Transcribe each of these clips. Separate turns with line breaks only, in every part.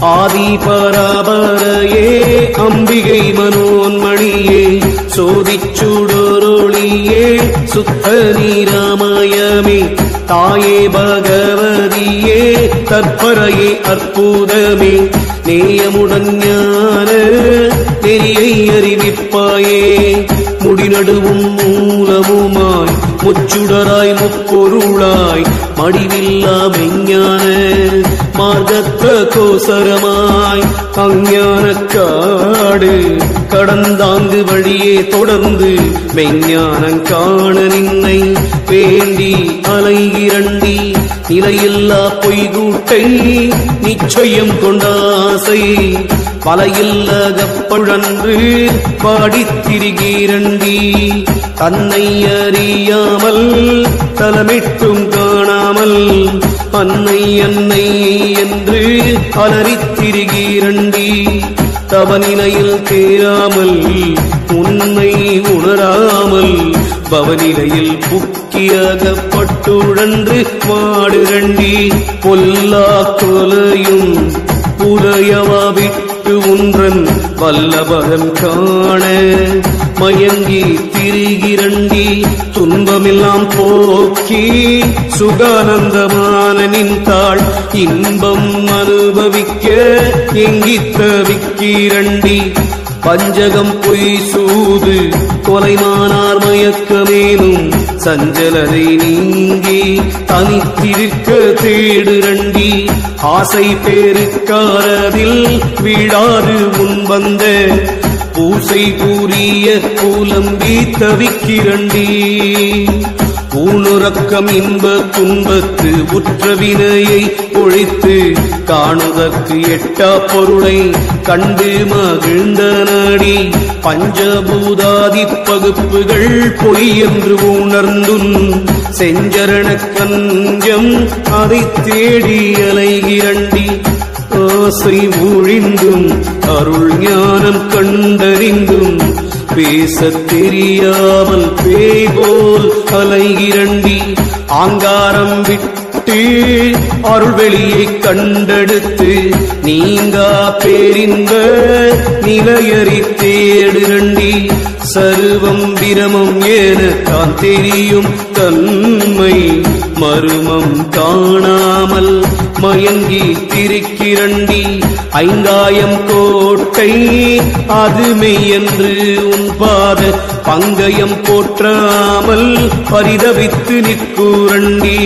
ஆதி பராபரையே அம்பிகை மனோன்மணியே சோதிச்சுடொருளியே சுத்த நீராமயமே தாயே பகவதியே தற்பரையே அற்புதமே நேயமுடன் ஞான நெறியை அறிவிப்பாயே முடிநடுவும் மூலமுமாய் முச்சுடராய் முப்பொருளாய் மடிவில்லா மெஞ்ஞான மார்கத்த கோசரமாய் அஞ்ஞான காடு கடந்தாங்கு வழியே தொடர்ந்து மெஞ்ஞானம் காண நின்னை வேண்டி அலைகிறண்டி நிலையில்லா பொய்கூட்டை நிச்சயம் கொண்டாசை பலையில்லகப்பழன்று பாடித் திரிகீரண்டி தன்னை அறியாமல் தலமிட்டும் காணாமல் அன்னை அன்னை என்று அலறித் திரிகீரண்டி தவநிலையில் தேராமல் உண்மை உணராமல் பவநிலையில் புக்கியகப்பட்டுழன்று மாடுரண்டி பொல்லா கொலையும் புலையவா விட்டு ஒன்றன் வல்லபரம் காண மயங்கி திரிகிறண்டி துன்பமெல்லாம் போக்கி சுகானந்தமான நின்றாள் இன்பம் அனுபவிக்க எங்கித்த விக்கிறண்டி பஞ்சகம் பொய் சூது கொலைமானார் மயக்கமேனும் சஞ்சலதை நீங்கி தனித்திருக்க தேடுரண்டி ஆசை பேருக்காரதில் வீடாறு முன் வந்த பூசை கூறிய கூலம்பி தவிக்கிறண்டி ஊனுறக்கம் இன்ப துன்பத்து உற்ற வினையை ஒழித்து காணுதற்கு எட்டா பொருளை கண்டு மகிழ்ந்த நாடி பஞ்சபூதாதி பகுப்புகள் பொய் என்று உணர்ந்தும் செஞ்சரண கஞ்சம் அதை தேடி அலைகிறண்டி ஆசை ஒழிந்தும் அருள் ஞானம் கண்டறிந்தும் பேசத் தெரியாமல் பேய் போல் அலைகிறண்டி ஆங்காரம் விட்டு அருள்வெளியை கண்டெடுத்து நீங்கா பேரின்ப நிலையறி தேடுரண்டி சர்வம் பிரமம் என தான் தெரியும் தன்மை மருமம் காணாமல் மயங்கி திரிக்கிறண்டி ஐந்தாயம் கோட்டை அதுமை என்று உன் பாத பங்கயம் போற்றாமல் பரிதவித்து நிற்கூரண்டி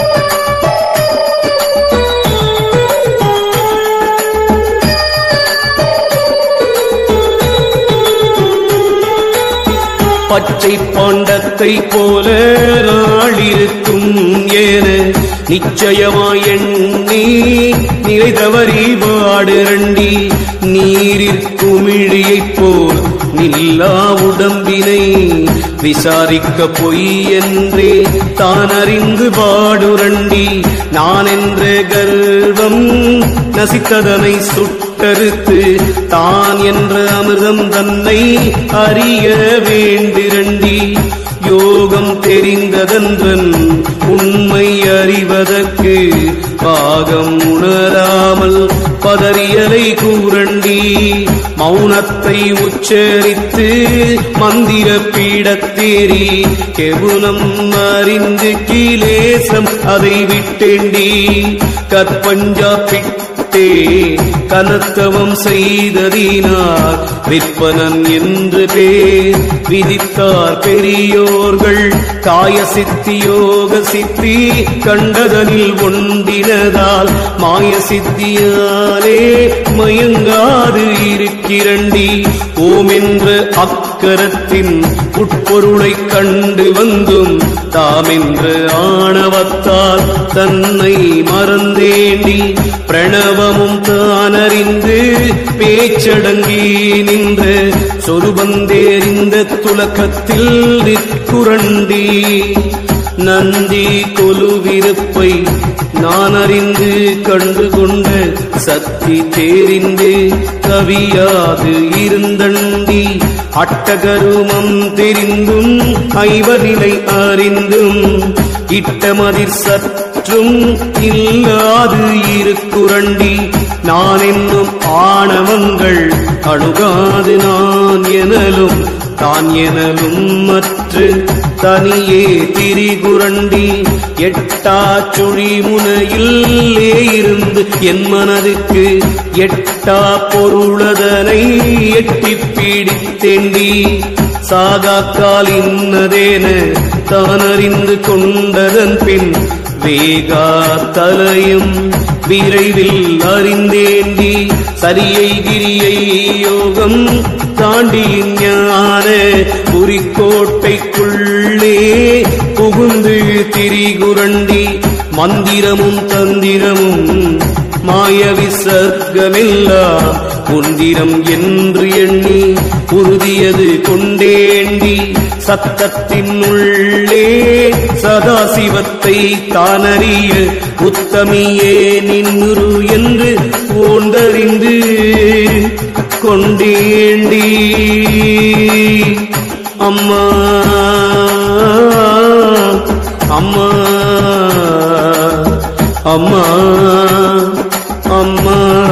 பச்சை பாண்டத்தை போல நாளிருக்கும் ஏன நிச்சயமாய் எண்ணி நிலை தவறி வாடுரண்டி நீரிற்குமிழியைப் போல் நில்லா உடம்பினை விசாரிக்க பொய் என்றே தான் அறிந்து பாடுரண்டி நான் என்ற கர்வம் நசித்ததனை சுட்டறுத்து தான் என்ற அமிர்தம் தன்னை அறிய வேண்டிரண்டி யோகம் தெரிந்ததன்றன் உண்மை அறிவதற்கு பாகம் உணராமல் பதறியலை கூரண்டி மௌனத்தை உச்சரித்து மந்திர பீடத்தேறி கெவுனம் அறிந்து கீலேசம் அதை விட்டேண்டி கற்பஞ்சா பிட்டே கனத்தவம் செய்ததினார் விற்பனன் என்று பேர் விதித்தார் பெரியோர்கள் காய சித்தி யோக சித்தி கண்டதனில் ஒன்றினதால் மாய சித்தியாலே மயங்காது இருக்கிறண்டி ஓம் என்ற அக்கரத்தின் உட்பொருளை கண்டு வந்தும் தாமென்ற ஆணவத்தால் தன்னை மறந்தேண்டி பிரணவமும் தானறிந்து பேச்சடங்கி நின்ற சொருபந்தேறிந்த துலக்கத்தில் நிற்குரண்டி நந்தி கொலுவிருப்பை நான் அறிந்து கண்டு கொண்ட சக்தி தேரிந்து கவியாது இருந்தண்டி அட்டகருமம் தெரிந்தும் ஐவநிலை அறிந்தும் இட்டமதிர் சற்றும் இல்லாது இருக்குரண்டி நான் என்னும் ஆணவங்கள் அணுகாது நான் எனலும் தான் எனலும் மற்று தனியே திரிகுரண்டி எட்டா சுழி முனையில்லே இருந்து என் மனதுக்கு எட்டா பொருளதனை எட்டிப் பிடித்தேண்டி சாகாக்கால் இன்னதேன தானறிந்து கொண்டதன் பின் வேகா தலையும் விரைவில் அறிந்தேண்டி சரியை கிரியை யோகம் தாண்டி ஞான குறிக்கோட்டைக்குள்ளே புகுந்து திரிகுரண்டி மந்திரமும் தந்திரமும் மாய விசர்க்கமெல்லாம் குந்திரம் என்று எண்ணி உறுதியது கொண்டேண்டி சத்தத்தின் உள்ளே சதாசிவத்தை தானறிய உத்தமியே நின்னுரு என்று ஓண்டறிந்து கொண்டேண்டி அம்மா அம்மா அம்மா அம்மா